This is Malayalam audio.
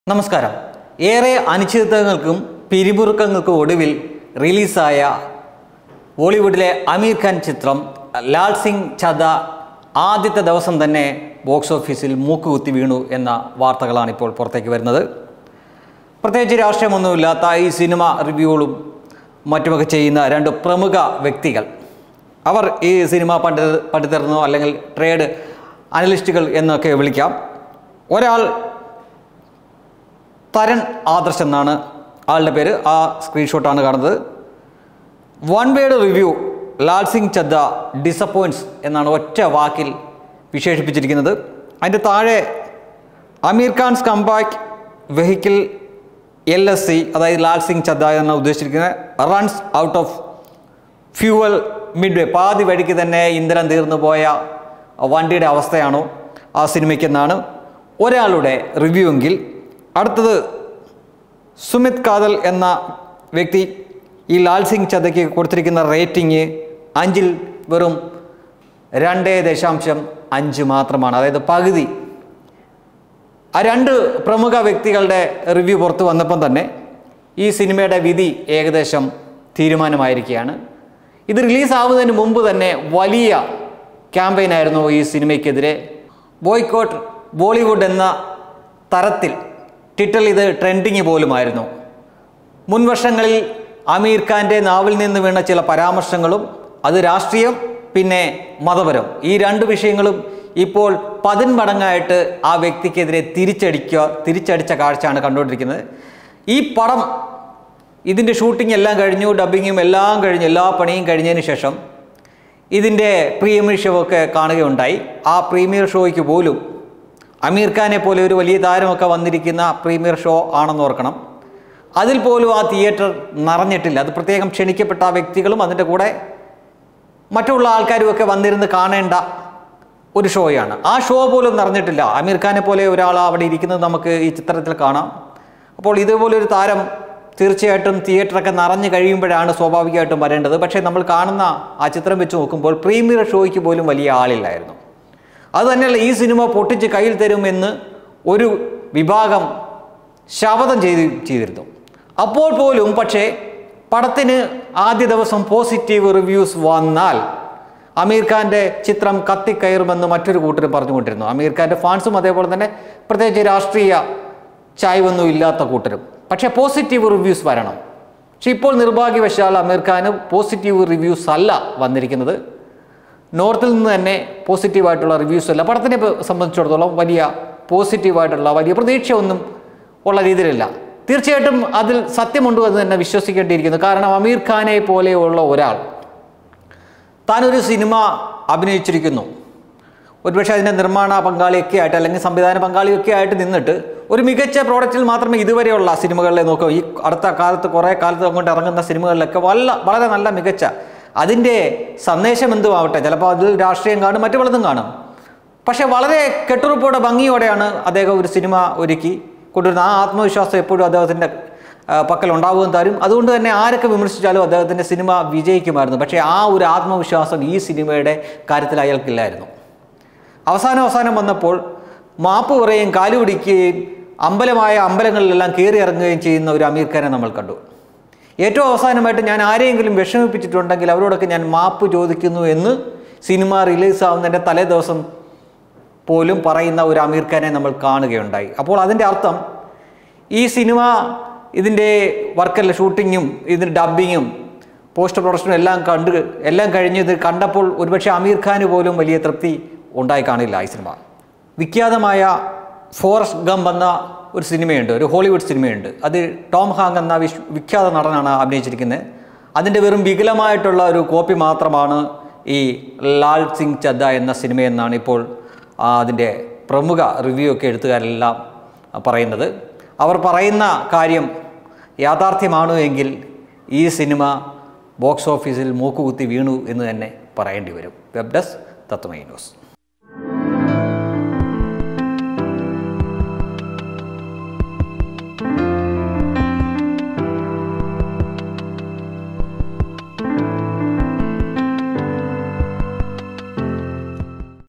നമസ്കാരം ഏറെ അനിശ്ചിതത്വങ്ങൾക്കും പിരിമുറുക്കങ്ങൾക്കും ഒടുവിൽ റിലീസായ ബോളിവുഡിലെ അമീർ ഖാൻ ചിത്രം ലാൽ സിംഗ് ചദ ആദ്യത്തെ ദിവസം തന്നെ ബോക്സ് ഓഫീസിൽ മൂക്കുകുത്തി വീണു എന്ന വാർത്തകളാണ് ഇപ്പോൾ പുറത്തേക്ക് വരുന്നത് പ്രത്യേകിച്ച് രാഷ്ട്രീയമൊന്നുമില്ലാത്ത ഈ സിനിമ റിവ്യൂകളും മറ്റുമൊക്കെ ചെയ്യുന്ന രണ്ട് പ്രമുഖ വ്യക്തികൾ അവർ ഈ സിനിമ പണ്ഡിത പണ്ഡിതർന്നോ അല്ലെങ്കിൽ ട്രേഡ് അനലിസ്റ്റുകൾ എന്നൊക്കെ വിളിക്കാം ഒരാൾ തരൺ ആദർശ് എന്നാണ് ആളുടെ പേര് ആ സ്ക്രീൻഷോട്ടാണ് കാണുന്നത് one word review Lal Singh Chaddha disappoints എന്നാണ് ഒറ്റ വാക്കിൽ വിശേഷിപ്പിച്ചിരിക്കുന്നത് അതിൻ്റെ താഴെ Aamir Khan's compact vehicle L S C അതായത് ലാൽ സിംഗ് ചദ്ദ എന്നാണ് ഉദ്ദേശിച്ചിരിക്കുന്നത് runs out of fuel midway പാതി വഴിക്ക് തന്നെ ഇന്ധനം തീർന്നു പോയ വണ്ടിയുടെ അവസ്ഥയാണോ ആ സിനിമയ്ക്കെന്നാണ് ഒരാളുടെ റിവ്യൂ എങ്കിൽ അടുത്തത് സുമിത് കാതൽ എന്ന വ്യക്തി ഈ ലാൽ സിംഗ് ചതയ്ക്ക് കൊടുത്തിരിക്കുന്ന റേറ്റിംഗ് അഞ്ചിൽ വെറും രണ്ട് ദശാംശം അഞ്ച് മാത്രമാണ് അതായത് പകുതി ആ രണ്ട് പ്രമുഖ വ്യക്തികളുടെ റിവ്യൂ പുറത്തു വന്നപ്പം തന്നെ ഈ സിനിമയുടെ വിധി ഏകദേശം തീരുമാനമായിരിക്കുകയാണ് ഇത് റിലീസാവുന്നതിന് മുമ്പ് തന്നെ വലിയ ക്യാമ്പയിനായിരുന്നു ഈ സിനിമയ്ക്കെതിരെ ബോയ്ക്കോട്ട് ബോളിവുഡ് എന്ന തരത്തിൽ ട്വിറ്ററിൽ ഇത് ട്രെൻഡിങ് പോലുമായിരുന്നു മുൻ വർഷങ്ങളിൽ അമീർ ഖാൻ്റെ നാവിൽ നിന്ന് വീണ ചില പരാമർശങ്ങളും അത് രാഷ്ട്രീയം പിന്നെ മതപരം ഈ രണ്ട് വിഷയങ്ങളും ഇപ്പോൾ പതിന്മടങ്ങായിട്ട് ആ വ്യക്തിക്കെതിരെ തിരിച്ചടിക്കുക തിരിച്ചടിച്ച കാഴ്ചയാണ് കണ്ടുകൊണ്ടിരിക്കുന്നത് ഈ പടം ഇതിൻ്റെ ഷൂട്ടിംഗ് എല്ലാം കഴിഞ്ഞു ഡബിങ്ങും എല്ലാം കഴിഞ്ഞു എല്ലാ പണിയും കഴിഞ്ഞതിന് ശേഷം ഇതിൻ്റെ പ്രീമിയർ ഷോ ഒക്കെ കാണുകയുണ്ടായി ആ പ്രീമിയർ ഷോയ്ക്ക് പോലും അമീർ ഖാനെ പോലെ ഒരു വലിയ താരമൊക്കെ വന്നിരിക്കുന്ന പ്രീമിയർ ഷോ ആണെന്ന് ഓർക്കണം അതിൽ പോലും ആ തിയേറ്റർ നിറഞ്ഞിട്ടില്ല അത് പ്രത്യേകം ക്ഷണിക്കപ്പെട്ട ആ വ്യക്തികളും അതിൻ്റെ കൂടെ മറ്റുള്ള ആൾക്കാരുമൊക്കെ വന്നിരുന്ന് കാണേണ്ട ഒരു ഷോയാണ് ആ ഷോ പോലും നിറഞ്ഞിട്ടില്ല അമീർ ഖാനെ പോലെ ഒരാൾ അവിടെ ഇരിക്കുന്നത് നമുക്ക് ഈ ചിത്രത്തിൽ കാണാം അപ്പോൾ ഇതുപോലെ ഒരു താരം തീർച്ചയായിട്ടും തിയേറ്ററൊക്കെ നിറഞ്ഞു കഴിയുമ്പോഴാണ് സ്വാഭാവികമായിട്ടും വരേണ്ടത് പക്ഷേ നമ്മൾ കാണുന്ന ആ ചിത്രം വെച്ച് നോക്കുമ്പോൾ പ്രീമിയർ ഷോയ്ക്ക് പോലും വലിയ ആളില്ലായിരുന്നു അത് തന്നെയല്ല ഈ സിനിമ പൊട്ടിച്ച് കയ്യിൽ തരുമെന്ന് ഒരു വിഭാഗം ശപഥം ചെയ്ത് ചെയ്തിരുന്നു അപ്പോൾ പോലും പക്ഷേ പടത്തിന് ആദ്യ ദിവസം പോസിറ്റീവ് റിവ്യൂസ് വന്നാൽ അമീർ ഖാൻ്റെ ചിത്രം കത്തിക്കയറുമെന്ന് മറ്റൊരു കൂട്ടരും പറഞ്ഞുകൊണ്ടിരുന്നു അമീർ ഖാൻ്റെ ഫാൻസും അതേപോലെ തന്നെ പ്രത്യേകിച്ച് രാഷ്ട്രീയ ചായ്വൊന്നും ഇല്ലാത്ത കൂട്ടരും പക്ഷേ പോസിറ്റീവ് റിവ്യൂസ് വരണം പക്ഷെ ഇപ്പോൾ നിർഭാഗ്യവശാൽ അമീർ ഖാന് പോസിറ്റീവ് റിവ്യൂസ് അല്ല വന്നിരിക്കുന്നത് നോർത്തിൽ നിന്ന് തന്നെ പോസിറ്റീവായിട്ടുള്ള റിവ്യൂസ് അല്ല പടത്തിനെ പ- സംബന്ധിച്ചിടത്തോളം വലിയ പോസിറ്റീവായിട്ടുള്ള വലിയ പ്രതീക്ഷയൊന്നും ഉള്ള രീതിയിലല്ല തീർച്ചയായിട്ടും അതിൽ സത്യമുണ്ട് എന്ന് തന്നെ വിശ്വസിക്കേണ്ടിയിരിക്കുന്നു കാരണം അമീർ ഖാനെ പോലെയുള്ള ഒരാൾ താനൊരു സിനിമ അഭിനയിച്ചിരിക്കുന്നു ഒരുപക്ഷെ അതിൻ്റെ നിർമ്മാണ പങ്കാളിയൊക്കെ ആയിട്ട് അല്ലെങ്കിൽ സംവിധാന പങ്കാളിയൊക്കെ ആയിട്ട് നിന്നിട്ട് ഒരു മികച്ച പ്രോഡക്റ്റിൽ മാത്രമേ ഇതുവരെയുള്ള സിനിമകളിലെ നോക്കൂ ഈ അടുത്ത കാലത്ത് കുറേ കാലത്ത് അങ്ങോട്ട് ഇറങ്ങുന്ന സിനിമകളിലൊക്കെ വല്ല വളരെ നല്ല മികച്ച അതിൻ്റെ സന്ദേശം എന്തും ആവട്ടെ ചിലപ്പോൾ അതിൽ രാഷ്ട്രീയം കാണും മറ്റു പലതും കാണും പക്ഷേ വളരെ കെട്ടുറപ്പോടെ ഭംഗിയോടെയാണ് അദ്ദേഹം ഒരു സിനിമ ഒരുക്കി കൊണ്ടുവരുന്നത് ആ ആത്മവിശ്വാസം എപ്പോഴും അദ്ദേഹത്തിൻ്റെ ആ, പക്കൽ ഉണ്ടാവുകയും തരും അതുകൊണ്ട് തന്നെ ആരൊക്കെ വിമർശിച്ചാലും അദ്ദേഹത്തിൻ്റെ സിനിമ വിജയിക്കുമായിരുന്നു പക്ഷേ ആ ഒരു ആത്മവിശ്വാസം ഈ സിനിമയുടെ കാര്യത്തിൽ അയാൾക്കില്ലായിരുന്നു അവസാനം അവസാനം വന്നപ്പോൾ മാപ്പ് പറയുകയും കാലു പിടിക്കുകയും അമ്പലമായ അമ്പലങ്ങളിലെല്ലാം കയറി ഇറങ്ങുകയും ചെയ്യുന്ന ഒരു അമീർ ഖാനെ നമ്മൾ കണ്ടു ഏറ്റവും അവസാനമായിട്ട് ഞാൻ ആരെയെങ്കിലും വിഷമിപ്പിച്ചിട്ടുണ്ടെങ്കിൽ അവരോടൊക്കെ ഞാൻ മാപ്പ് ചോദിക്കുന്നു എന്ന് സിനിമ റിലീസാവുന്നതിൻ്റെ തലേ ദിവസം പോലും പറയുന്ന ഒരു അമീർ ഖാനെ നമ്മൾ കാണുകയുണ്ടായി അപ്പോൾ അതിൻ്റെ അർത്ഥം ഈ സിനിമ ഇതിൻ്റെ വർക്കല്ല ഷൂട്ടിങ്ങും ഇതിൻ്റെ ഡബ്ബിങ്ങും പോസ്റ്റ് പ്രൊഡക്ഷനും എല്ലാം കണ്ട് എല്ലാം കഴിഞ്ഞ് ഇത് കണ്ടപ്പോൾ ഒരുപക്ഷെ അമീർ ഖാന് പോലും വലിയ തൃപ്തി ഉണ്ടായി കാണില്ല ഈ സിനിമ വിഖ്യാതമായ ഫോറസ്റ്റ് ഗംപ് എന്ന ഒരു സിനിമയുണ്ട് ഒരു ഹോളിവുഡ് സിനിമയുണ്ട് അത് ടോം ഹാങ് എന്ന വിശ് വിഖ്യാത നടനാണ് അഭിനയിച്ചിരിക്കുന്നത് അതിൻ്റെ വെറും വികലമായിട്ടുള്ള ഒരു കോപ്പി മാത്രമാണ് ഈ ലാൽ സിംഗ് ചദ്ദ എന്ന സിനിമയെന്നാണ് ഇപ്പോൾ ആ, അതിൻ്റെ പ്രമുഖ റിവ്യൂ ഒക്കെ എഴുത്തുകാരെല്ലാം പറയുന്നത് അവർ പറയുന്ന കാര്യം യാഥാർത്ഥ്യമാണോ എങ്കിൽ ഈ സിനിമ ബോക്സ് ഓഫീസിൽ മൂക്കുകുത്തി വീണു എന്ന് തന്നെ പറയേണ്ടി വരും വെബ് ഡെസ്ക് തത്വമൈ ന്യൂസ്